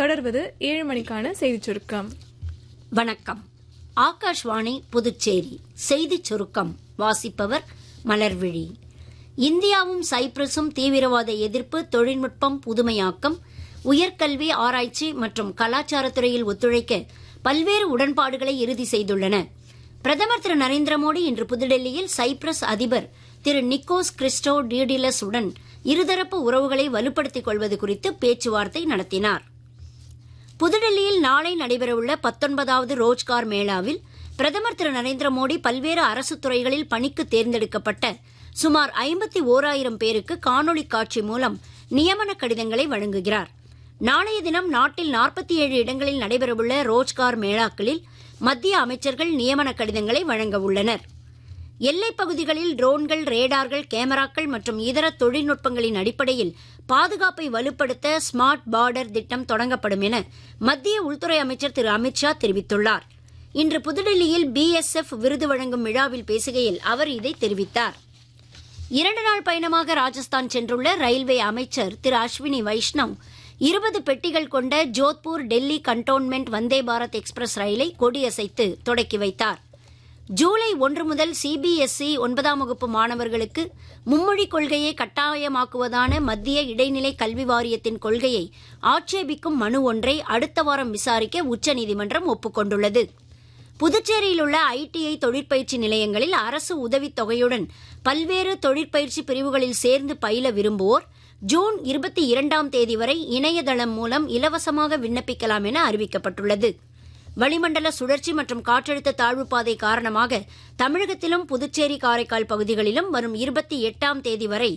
தொடர்வது ஏழு மணிக்கான செய்திச் சுருக்கம் வணக்கம் ஆகாஷ்வாணி புதுச்சேரி செய்திச் சுருக்கம் வாசிப்பவர் மலர்விழி இந்தியாவும் சைப்ரஸும் தீவிரவாத எதிர்ப்பு தொழில்நுட்பம் புதுமையாக்கம் உயர்கல்வி ஆராய்ச்சி மற்றும் கலாச்சாரத்துறையில் ஒத்துழைக்க பல்வேறு உடன்பாடுகளை இறுதி செய்துள்ளன பிரதமர் திரு நரேந்திர மோடி இன்று புதுடெல்லியில் சைப்ரஸ் அதிபர் திரு நிக்கோஸ் கிறிஸ்டோ டியூடிலஸ் உடன் இருதரப்பு உறவுகளை வலுப்படுத்திக் கொள்வது குறித்து பேச்சுவார்த்தை நடத்தினார் புதுடெல்லியில் நாளை நடைபெறவுள்ள பத்தொன்பதாவது ரோஜ்கார் மேளாவில் பிரதமர் திரு நரேந்திர மோடி பல்வேறு அரசு துறைகளில் பணிக்கு தேர்ந்தெடுக்கப்பட்ட சுமார் ஐம்பத்தி ஓராயிரம் பேருக்கு காணொலி காட்சி மூலம் நியமன கடிதங்களை வழங்குகிறார் நாளைய தினம் நாட்டில் நாற்பத்தி ஏழு இடங்களில் நடைபெறவுள்ள ரோஜ்கார் மேளாக்களில் மத்திய அமைச்சர்கள் நியமன கடிதங்களை வழங்க உள்ளனர் எல்லைப் பகுதிகளில் ட்ரோன்கள் ரேடார்கள் கேமராக்கள் மற்றும் இதர தொழில்நுட்பங்களின் அடிப்படையில் பாதுகாப்பை வலுப்படுத்த ஸ்மார்ட் பார்டர் திட்டம் தொடங்கப்படும் என மத்திய உள்துறை அமைச்சர் திரு அமித்ஷா தெரிவித்துள்ளார் இன்று புதுடெல்லியில் பிஎஸ்எஃப் விருது வழங்கும் விழாவில் பேசுகையில் அவர் இதை தெரிவித்தார் இரண்டு நாள் பயணமாக ராஜஸ்தான் சென்றுள்ள ரயில்வே அமைச்சர் திரு அஸ்வினி வைஷ்ணவ் இருபது பெட்டிகள் கொண்ட ஜோத்பூர் டெல்லி கண்டோன்மெண்ட் வந்தே பாரத் எக்ஸ்பிரஸ் ரயிலை கொடியசைத்து தொடக்கி வைத்தார் ஜூலை ஒன்று முதல் சிபிஎஸ்இ ஒன்பதாம் வகுப்பு மாணவர்களுக்கு மும்மொழி கொள்கையை கட்டாயமாக்குவதான மத்திய இடைநிலை கல்வி வாரியத்தின் கொள்கையை ஆட்சேபிக்கும் மனு ஒன்றை அடுத்த வாரம் விசாரிக்க உச்சநீதிமன்றம் ஒப்புக்கொண்டுள்ளது புதுச்சேரியில் உள்ள ஐடிஐ தொழிற்பயிற்சி நிலையங்களில் அரசு உதவித் தொகையுடன் பல்வேறு தொழிற்பயிற்சி பிரிவுகளில் சேர்ந்து பயில விரும்புவோர் ஜூன் இருபத்தி இரண்டாம் தேதி வரை இணையதளம் மூலம் இலவசமாக விண்ணப்பிக்கலாம் என அறிவிக்கப்பட்டுள்ளது வளிமண்டல சுழற்சி மற்றும் காற்றழுத்த தாழ்வுப்பாதை காரணமாக தமிழகத்திலும் புதுச்சேரி காரைக்கால் பகுதிகளிலும் வரும் இருபத்தி எட்டாம் தேதி வரை